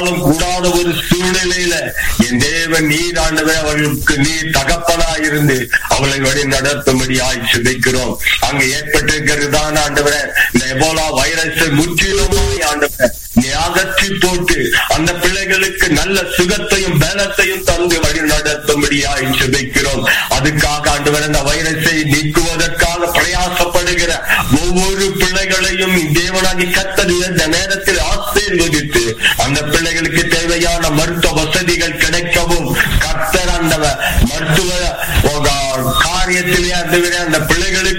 ஆனாலும் கூடாத ஒரு சூழ்நிலையில என் தேவன் நீர் ஆண்டவர் அவர்களுக்கு நீர் தகப்பனா இருந்து அவளை வழி நடத்தும்படியாய் சிதைக்கிறோம் அங்க ஏற்பட்டிருக்கிறது தான் ஆண்டவரே இந்த எபோலா வைரஸை முற்றிலுமாய் ஆண்டவரே நீ அகற்றி போட்டு அந்த பிள்ளைகளுக்கு நல்ல சுகத்தையும் பலத்தையும் தந்து வழி நடத்தும்படியாய் சிதைக்கிறோம் அதுக்காக ஆண்டவர் அந்த வைரஸை நீக்குவதற்காக பிரயாசப்படுகிற ஒவ்வொரு பிள்ளைகளையும் தேவனாகி கத்தர் இந்த